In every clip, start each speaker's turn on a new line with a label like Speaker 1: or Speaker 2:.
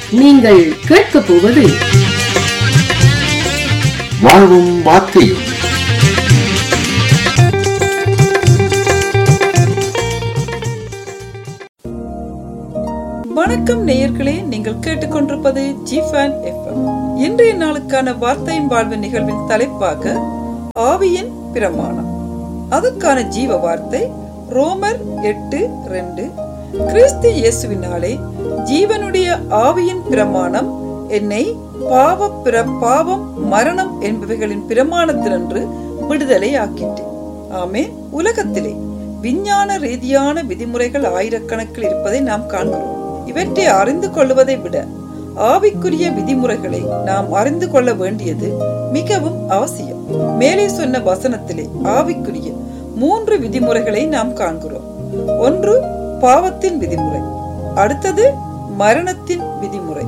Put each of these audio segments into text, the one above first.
Speaker 1: நீங்கள் கேட்கப் போவது
Speaker 2: வாழ்வும் வார்த்தையும்
Speaker 3: வணக்கம் நேயர்களே நீங்கள் கேட்டுக்கொண்டிருப்பது ஜிஃபேன் எஃப்எம் இன்றைய நாளுக்கான வார்த்தையும் வாழ்வு நிகழ்வின் தலைப்பாக ஆவியின் பிரமாணம் அதற்கான ஜீவ வார்த்தை ரோமர் எட்டு ரெண்டு கிறிஸ்து இயேசுவினாலே ஜீவனுடைய ஆவியின் பிரமாணம் என்னை பாவ பிர பாவம் மரணம் என்பவைகளின் பிரமாணத்தினின்று விடுதலை ஆக்கிட்டு ஆமே உலகத்திலே விஞ்ஞான ரீதியான விதிமுறைகள் ஆயிரக்கணக்கில் இருப்பதை நாம் காண்கிறோம் இவற்றை அறிந்து கொள்வதை விட ஆவிக்குரிய விதிமுறைகளை நாம் அறிந்து கொள்ள வேண்டியது மிகவும் அவசியம் மேலே சொன்ன வசனத்திலே ஆவிக்குரிய மூன்று விதிமுறைகளை நாம் காண்கிறோம் ஒன்று பாவத்தின் விதிமுறை அடுத்தது மரணத்தின் விதிமுறை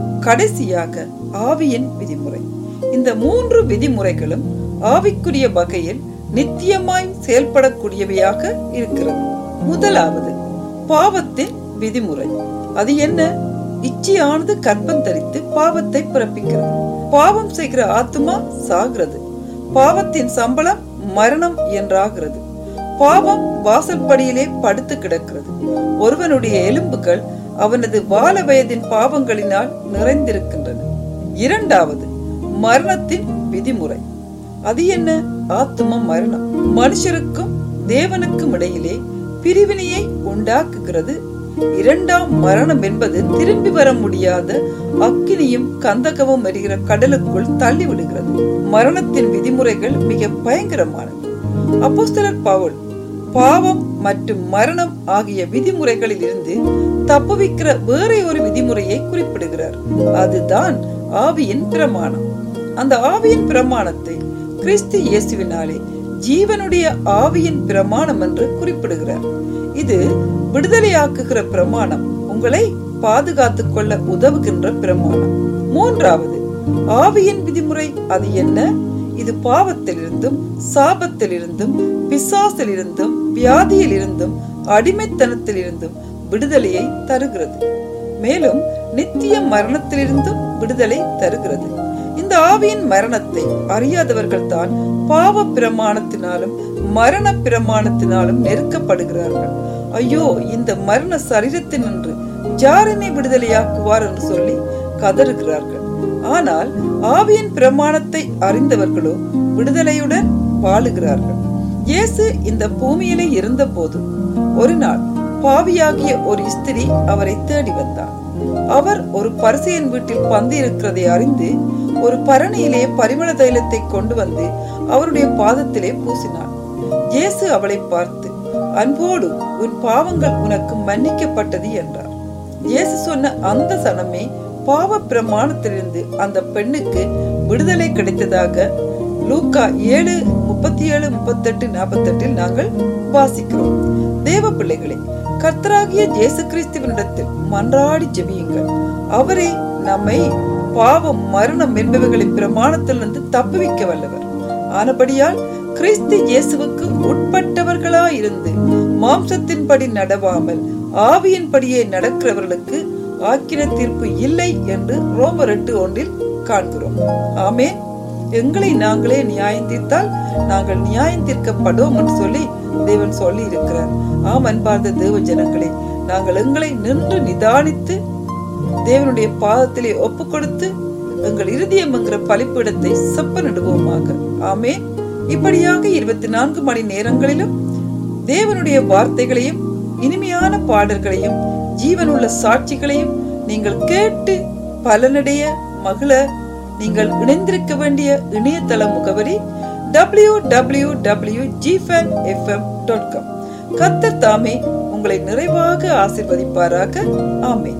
Speaker 3: கடைசியாக ஆவியின் விதிமுறை இந்த மூன்று விதிமுறைகளும் ஆவிக்குரிய வகையில் நித்தியமாய் செயல்படக்கூடியவையாக இருக்கிறது முதலாவது பாவத்தின் விதிமுறை அது என்ன இச்சையானது கற்பம் தரித்து பாவத்தை பிறப்பிக்கிறது பாவம் செய்கிற ஆத்மா சாகிறது பாவத்தின் சம்பளம் மரணம் என்றாகிறது பாவம் வாசற்படியிலே படுத்து கிடக்கிறது ஒருவனுடைய எலும்புகள் அவனது வால வயதின் பாவங்களினால் நிறைந்திருக்கின்றன இரண்டாவது மரணத்தின் விதிமுறை அது என்ன ஆத்தும மரணம் மனுஷருக்கும் தேவனுக்கும் இடையிலே பிரிவினையை உண்டாக்குகிறது இரண்டாம் மரணம் என்பது திரும்பி வர முடியாத அக்கினியும் கந்தகமும் எரிகிற கடலுக்குள் தள்ளிவிடுகிறது மரணத்தின் விதிமுறைகள் மிக பயங்கரமானது அப்போஸ்தலர் பவுல் பாவம் மற்றும் மரணம் ஆகிய விதிமுறைகளில் இருந்து தப்புவிக்கிற வேற ஒரு விதிமுறையை குறிப்பிடுகிறார் அதுதான் ஆவியின் பிரமாணம் அந்த ஆவியின் பிரமாணத்தை கிறிஸ்து இயேசுவினாலே ஜீவனுடைய ஆவியின் பிரமாணம் என்று குறிப்பிடுகிறார் இது விடுதலையாக்குகிற பிரமாணம் உங்களை பாதுகாத்துக் கொள்ள உதவுகின்ற பிரமாணம் மூன்றாவது ஆவியின் விதிமுறை அது என்ன இது பாவத்திலிருந்தும் சாபத்திலிருந்தும் பிசாசிலிருந்தும் வியாதியிலிருந்தும் அடிமைத்தனத்திலிருந்தும் விடுதலையை தருகிறது மேலும் நித்திய மரணத்திலிருந்தும் விடுதலை தருகிறது இந்த ஆவியின் மரணத்தை அறியாதவர்கள் தான் பாவ பிரமாணத்தினாலும் மரண பிரமாணத்தினாலும் நெருக்கப்படுகிறார்கள் ஐயோ இந்த மரண சரீரத்தினின்று ஜாரினை விடுதலையாக்குவார் என்று சொல்லி கதறுகிறார்கள் ஆனால் ஆவியின் பிரமாணத்தை அறிந்தவர்களோ விடுதலையுடன் வாழுகிறார்கள் இயேசு இந்த பூமியிலே இருந்த போது ஒரு நாள் பாவியாகிய ஒரு ஸ்திரி அவரை தேடி வந்தார் அவர் ஒரு பரிசையன் வீட்டில் பந்து இருக்கிறதை அறிந்து ஒரு பரணியிலே பரிமள தைலத்தை கொண்டு வந்து அவருடைய பாதத்திலே பூசினார் இயேசு அவளை பார்த்து அன்போடு உன் பாவங்கள் உனக்கு மன்னிக்கப்பட்டது என்றார் இயேசு சொன்ன அந்த சனமே பாவ பிரமாணத்திலிருந்து அந்த பெண்ணுக்கு விடுதலை கிடைத்ததாக லூக்கா ஏழு முப்பத்தி ஏழு முப்பத்தெட்டு நாற்பத்தெட்டில் நாங்கள் வாசிக்கிறோம் தேவ பிள்ளைகளே கர்த்தராகிய இயேசு கிறிஸ்துவனிடத்தில் மன்றாடி ஜெபியுங்கள் அவரே நம்மை பாவம் மரணம் என்பவைகளின் பிரமாணத்திலிருந்து தப்புவிக்க வல்லவர் ஆனபடியால் கிறிஸ்து இயேசுவுக்கு உட்பட்டவர்களாயிருந்து மாம்சத்தின்படி நடவாமல் ஆவியின்படியே நடக்கிறவர்களுக்கு ஆக்கின தீர்ப்பு இல்லை என்று ரோமர் எட்டு ஒன்றில் காண்கிறோம் ஆமே எங்களை நாங்களே நியாயம் தீர்த்தால் நாங்கள் நியாயம் தீர்க்கப்படுவோம் என்று சொல்லி தேவன் சொல்லி இருக்கிறார் ஆம் அன்பார்ந்த தேவ ஜனங்களே நாங்கள் எங்களை நின்று நிதானித்து தேவனுடைய பாதத்திலே ஒப்பு கொடுத்து எங்கள் இருதயம் என்கிற பலிப்பிடத்தை செப்பனிடுவோமாக ஆமே இப்படியாக இருபத்தி நான்கு மணி நேரங்களிலும் தேவனுடைய வார்த்தைகளையும் இனிமையான பாடல்களையும் ஜீவனுள்ள சாட்சிகளையும் நீங்கள் கேட்டு பலனடைய மகிழ நீங்கள் இணைந்திருக்க வேண்டிய இணையதள முகவரி டபிள்யூ டபிள்யூ டபிள்யூ ஜிஃபேன் எஃப்எம் டாட் காம் கத்தர் தாமே உங்களை நிறைவாக ஆசிர்வதிப்பாராக ஆமே